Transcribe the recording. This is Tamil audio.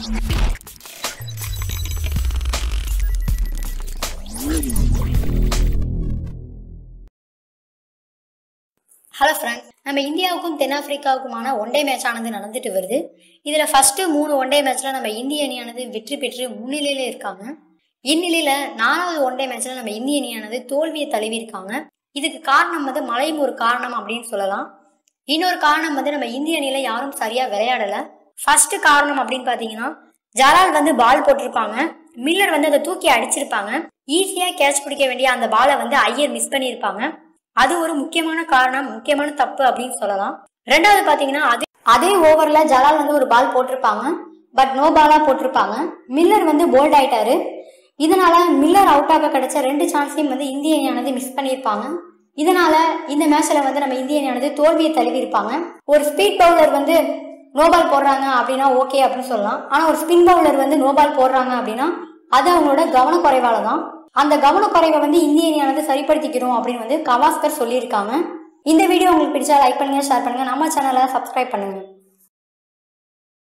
ஹலோ ஃப்ரெண்ட்ஸ் நம்ம இந்தியாவுக்கும் தென்னாப்பிரிக்காவுக்குமான ஒன் டே மேட்ச் ஆனது நடந்துட்டு வருது இதில் ஃபஸ்ட்டு மூணு ஒன் டே மேட்ச்சில் நம்ம இந்திய அணியானது வெற்றி பெற்று முன்னிலையில் இருக்காங்க இந்நிலையில் நாலாவது ஒன் டே மேட்ச்சில் நம்ம இந்திய அணியானது தோல்வியை தழுவி இருக்காங்க இதுக்கு காரணம் வந்து மழையும் ஒரு காரணம் அப்படின்னு சொல்லலாம் இன்னொரு காரணம் வந்து நம்ம இந்திய அணியில யாரும் சரியா விளையாடல ஃபர்ஸ்ட் காரணம் அப்படின்னு பாத்தீங்கன்னா ஜலால் வந்து பால் போட்டிருப்பாங்க மில்லர் வந்து அதை தூக்கி அடிச்சிருப்பாங்க ஈஸியா கேட்ச் பிடிக்க வேண்டிய அந்த பாலை வந்து ஐயர் மிஸ் பண்ணியிருப்பாங்க அது ஒரு முக்கியமான காரணம் முக்கியமான தப்பு அப்படின்னு சொல்லலாம் ரெண்டாவது பாத்தீங்கன்னா அதே அதே ஓவர்ல ஜலால் வந்து ஒரு பால் போட்டிருப்பாங்க பட் நோ பாலா போட்டிருப்பாங்க மில்லர் வந்து போல்ட் ஆயிட்டாரு இதனால மில்லர் அவுட் ஆக கிடைச்ச ரெண்டு சான்ஸையும் வந்து இந்திய அணியானது மிஸ் பண்ணியிருப்பாங்க இதனால இந்த மேட்ச்ல வந்து நம்ம இந்திய அணியானது தோல்வியை தழுவி இருப்பாங்க ஒரு ஸ்பீட் பவுலர் வந்து நோபால் போடுறாங்க அப்படின்னா ஓகே அப்படின்னு சொல்லலாம் ஆனா ஒரு ஸ்பின் பவுலர் வந்து நோபால் போடுறாங்க அப்படின்னா அது அவங்களோட கவனக்குறைவால தான் அந்த கவனக்குறைவை வந்து இந்திய அணியானது சரிப்படுத்திக்கிறோம் அப்படின்னு வந்து கவாஸ்கர் சொல்லியிருக்காங்க இந்த வீடியோ உங்களுக்கு பிடிச்சா லைக் பண்ணுங்க ஷேர் பண்ணுங்க நம்ம சேனலை சப்ஸ்கிரைப் பண்ணுங்க